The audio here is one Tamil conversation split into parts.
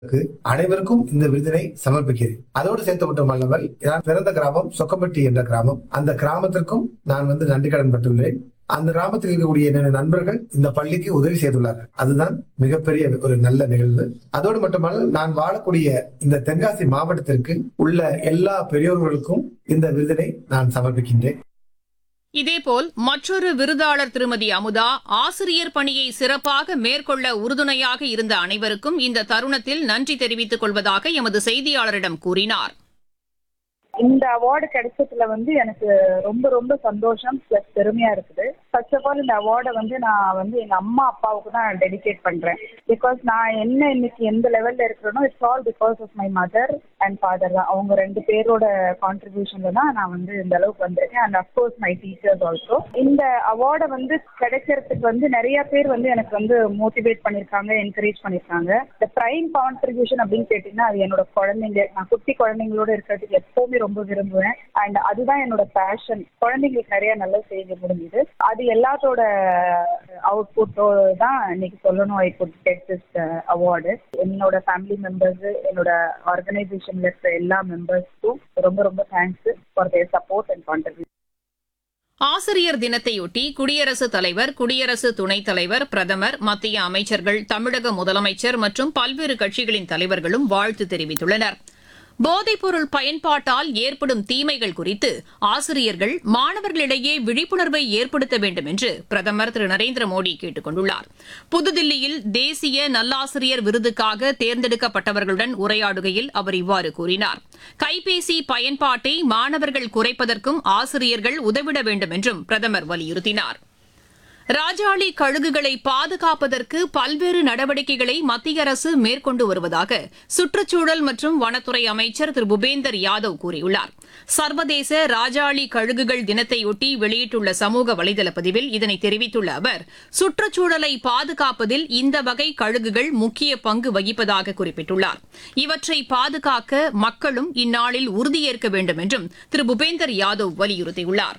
அனைவருக்கும் இந்த விருதினை சமர்ப்பிக்கிறேன் அதோடு சேர்த்து மட்டுமல்லாமல் நான் பிறந்த கிராமம் சொக்கம்பட்டி என்ற கிராமம் அந்த கிராமத்திற்கும் நான் வந்து நன்றி கடன் பட்டுள்ளேன் அந்த கிராமத்தில் இருக்கக்கூடிய என்னுடைய நண்பர்கள் இந்த பள்ளிக்கு உதவி செய்துள்ளார்கள் அதுதான் மிகப்பெரிய ஒரு நல்ல நிகழ்வு அதோடு மட்டுமல்ல நான் வாழக்கூடிய இந்த தென்காசி மாவட்டத்திற்கு உள்ள எல்லா பெரியோர்களுக்கும் இந்த விருதினை நான் சமர்ப்பிக்கின்றேன் இதேபோல் மற்றொரு விருதாளர் திருமதி அமுதா ஆசிரியர் பணியை சிறப்பாக மேற்கொள்ள உறுதுணையாக இருந்த அனைவருக்கும் இந்த தருணத்தில் நன்றி தெரிவித்துக் கொள்வதாக எமது செய்தியாளரிடம் கூறினார் இந்த அவார்டு கிடைச்சதுல வந்து எனக்கு ரொம்ப ரொம்ப சந்தோஷம் ப்ளஸ் பெருமையா இருக்குது ஃபர்ஸ்ட் ஆஃப் ஆல் இந்த அவார்டை வந்து நான் வந்து எங்க அம்மா அப்பாவுக்கு தான் டெடிகேட் பண்றேன் பிகாஸ் நான் என்ன இன்னைக்கு எந்த லெவல்ல இருக்கிறேனோ it's all because of my mother and father தான் அவங்க ரெண்டு பேரோட கான்ட்ரிபியூஷன்ல தான் நான் வந்து இந்த அளவுக்கு வந்திருக்கேன் and of course my teachers also இந்த அவார்டை வந்து கிடைக்கிறதுக்கு வந்து நிறைய பேர் வந்து எனக்கு வந்து மோட்டிவேட் பண்ணியிருக்காங்க என்கரேஜ் பண்ணியிருக்காங்க இந்த ப்ரைம் கான்ட்ரிபியூஷன் அப்படின்னு கேட்டிங்கன்னா அது என்னோட குழந்தைங்க நான் குட்டி குழந்தைங்களோட இருக்கிறதுக்கு எப்பவுமே ரொம்ப விரும்புவேன் அண்ட் அதுதான் என்னோட பேஷன் குழந்தைங்களுக்கு நிறைய நல்ல செய்ய முடிஞ்சுது அது எல்லாத்தோட அவுட்புட்டோ தான் இன்னைக்கு சொல்லணும் I could get this award என்னோட ஃபேமிலி மெம்பர்ஸ் என்னோட ஆர்கனைசேஷன்ல இருக்கிற எல்லா மெம்பர்ஸ்க்கும் ரொம்ப ரொம்ப thanks for their support and contribution ஆசிரியர் தினத்தையொட்டி குடியரசுத் தலைவர் குடியரசு துணைத் தலைவர் பிரதமர் மத்திய அமைச்சர்கள் தமிழக முதலமைச்சர் மற்றும் பல்வேறு கட்சிகளின் தலைவர்களும் வாழ்த்து தெரிவித்துள்ளனர் போதைப்பொருள் பயன்பாட்டால் ஏற்படும் தீமைகள் குறித்து ஆசிரியர்கள் மாணவர்களிடையே விழிப்புணர்வை ஏற்படுத்த வேண்டும் என்று பிரதமர் திரு நரேந்திர மோடி கேட்டுக் கொண்டுள்ளார் புதுதில்லியில் தேசிய நல்லாசிரியர் விருதுக்காக தேர்ந்தெடுக்கப்பட்டவர்களுடன் உரையாடுகையில் அவர் இவ்வாறு கூறினார் கைபேசி பயன்பாட்டை மாணவர்கள் குறைப்பதற்கும் ஆசிரியர்கள் உதவிட வேண்டும் என்றும் பிரதமர் வலியுறுத்தினார் ராஜாளி கழுகுகளை பாதுகாப்பதற்கு பல்வேறு நடவடிக்கைகளை மத்திய அரசு மேற்கொண்டு வருவதாக சுற்றுச்சூழல் மற்றும் வனத்துறை அமைச்சர் திரு பூபேந்தர் யாதவ் கூறியுள்ளார் சர்வதேச ராஜாளி கழுகுகள் தினத்தையொட்டி வெளியிட்டுள்ள சமூக வலைதள பதிவில் இதனை தெரிவித்துள்ள அவர் சுற்றுச்சூழலை பாதுகாப்பதில் இந்த வகை கழுகுகள் முக்கிய பங்கு வகிப்பதாக குறிப்பிட்டுள்ளார் இவற்றை பாதுகாக்க மக்களும் இந்நாளில் உறுதியேற்க வேண்டும் என்றும் திரு பூபேந்தர் யாதவ் வலியுறுத்தியுள்ளார்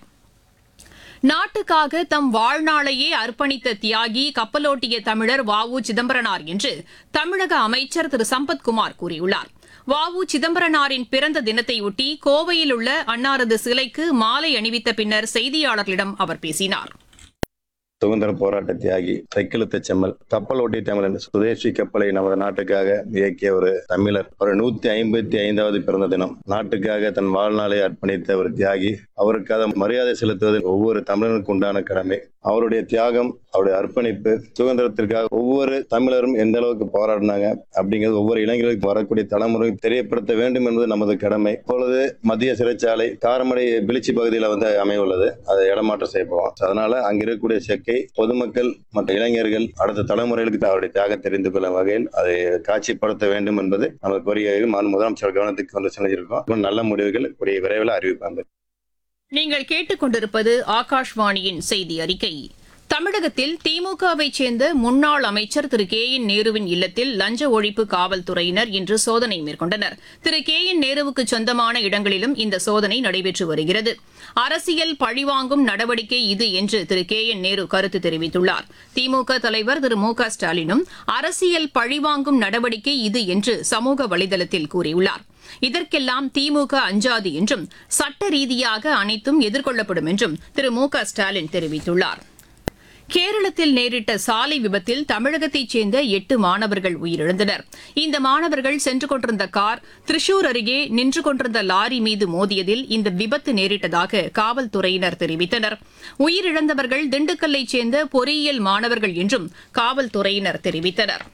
நாட்டுக்காக தம் வாழ்நாளையே அர்ப்பணித்த தியாகி கப்பலோட்டிய தமிழர் வ உ சிதம்பரனார் என்று தமிழக அமைச்சர் திரு சம்பத்குமார் கூறியுள்ளார் வ உ சிதம்பரனாரின் பிறந்த தினத்தையொட்டி கோவையில் உள்ள அன்னாரது சிலைக்கு மாலை அணிவித்த பின்னர் செய்தியாளர்களிடம் அவர் பேசினார் சுதந்திர போராட்ட தியாகி தைக்கெழுத்த செம்மல் கப்பல் ஓட்டிய தமிழன் சுதேசி கப்பலை நமது நாட்டுக்காக இயக்கிய ஒரு தமிழர் ஒரு நூத்தி ஐம்பத்தி ஐந்தாவது பிறந்த தினம் நாட்டுக்காக தன் வாழ்நாளை அர்ப்பணித்த ஒரு தியாகி அவருக்காக மரியாதை செலுத்துவது ஒவ்வொரு தமிழனுக்கு உண்டான கடமை அவருடைய தியாகம் அவருடைய அர்ப்பணிப்பு சுதந்திரத்திற்காக ஒவ்வொரு தமிழரும் எந்த அளவுக்கு போராடினாங்க அப்படிங்கிறது ஒவ்வொரு இளைஞர்களுக்கு வரக்கூடிய தலைமுறை தெரியப்படுத்த வேண்டும் என்பது நமது கடமை இப்பொழுது மத்திய சிறைச்சாலை காரமடை பிளிச்சி பகுதியில் வந்து அமையுள்ளது அதை இடமாற்றம் செய்யப்போம் அதனால அங்க இருக்கக்கூடிய செக்கை பொதுமக்கள் மற்ற இளைஞர்கள் அடுத்த தலைமுறைகளுக்கு அவருடைய தியாகம் தெரிந்து கொள்ளும் வகையில் அதை காட்சிப்படுத்த வேண்டும் என்பது நமது கோரிக்கைகள் மாநில முதலமைச்சர் கவனத்துக்கு வந்து செஞ்சிருக்கோம் நல்ல முடிவுகள் கூடிய விரைவில் அறிவிப்பாங்க நீங்கள் கேட்டுக்கொண்டிருப்பது ஆகாஷ்வாணியின் செய்தி அறிக்கை தமிழகத்தில் திமுகவைச் சேர்ந்த முன்னாள் அமைச்சர் திரு கே என் நேருவின் இல்லத்தில் லஞ்ச ஒழிப்பு காவல்துறையினர் இன்று சோதனை மேற்கொண்டனர் திரு கே என் நேருவுக்கு சொந்தமான இடங்களிலும் இந்த சோதனை நடைபெற்று வருகிறது அரசியல் பழிவாங்கும் நடவடிக்கை இது என்று திரு கே என் நேரு கருத்து தெரிவித்துள்ளார் திமுக தலைவர் திரு மு க ஸ்டாலினும் அரசியல் பழிவாங்கும் நடவடிக்கை இது என்று சமூக வலைதளத்தில் கூறியுள்ளார் இதற்கெல்லாம் திமுக அஞ்சாது என்றும் சட்ட ரீதியாக அனைத்தும் எதிர்கொள்ளப்படும் என்றும் திரு மு க ஸ்டாலின் தெரிவித்துள்ளார் கேரளத்தில் நேரிட்ட சாலை விபத்தில் தமிழகத்தைச் சேர்ந்த எட்டு மாணவர்கள் உயிரிழந்தனர் இந்த மாணவர்கள் சென்று கொண்டிருந்த கார் திரிசூர் அருகே நின்று கொண்டிருந்த லாரி மீது மோதியதில் இந்த விபத்து நேரிட்டதாக காவல்துறையினர் தெரிவித்தனர் உயிரிழந்தவர்கள் திண்டுக்கல்லைச் சேர்ந்த பொறியியல் மாணவர்கள் என்றும் காவல்துறையினர் தெரிவித்தனர்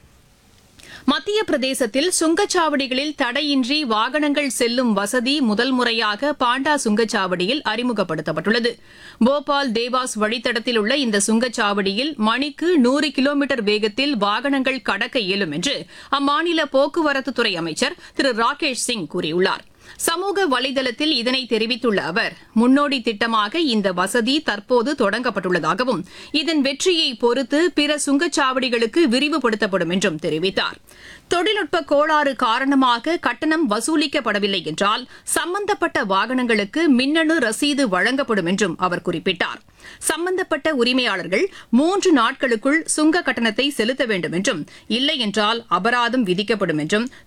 மத்திய பிரதேசத்தில் சுங்கச்சாவடிகளில் தடையின்றி வாகனங்கள் செல்லும் வசதி முதல் முறையாக பாண்டா சுங்கச்சாவடியில் அறிமுகப்படுத்தப்பட்டுள்ளது போபால் தேவாஸ் வழித்தடத்தில் உள்ள இந்த சுங்கச்சாவடியில் மணிக்கு நூறு கிலோமீட்டர் வேகத்தில் வாகனங்கள் கடக்க இயலும் என்று அம்மாநில போக்குவரத்துத்துறை அமைச்சர் திரு ராகேஷ் சிங் கூறியுள்ளார் சமூக வலைதளத்தில் இதனை தெரிவித்துள்ள அவர் முன்னோடி திட்டமாக இந்த வசதி தற்போது தொடங்கப்பட்டுள்ளதாகவும் இதன் வெற்றியை பொறுத்து பிற சுங்கச்சாவடிகளுக்கு விரிவுபடுத்தப்படும் என்றும் தெரிவித்தார் தொழில்நுட்ப கோளாறு காரணமாக கட்டணம் வசூலிக்கப்படவில்லை என்றால் சம்பந்தப்பட்ட வாகனங்களுக்கு மின்னணு ரசீது வழங்கப்படும் என்றும் அவர் குறிப்பிட்டார் சம்பந்தப்பட்ட உரிமையாளர்கள் மூன்று நாட்களுக்குள் சுங்க கட்டணத்தை செலுத்த வேண்டும் என்றும் இல்லை என்றால் அபராதம் விதிக்கப்படும் என்றும்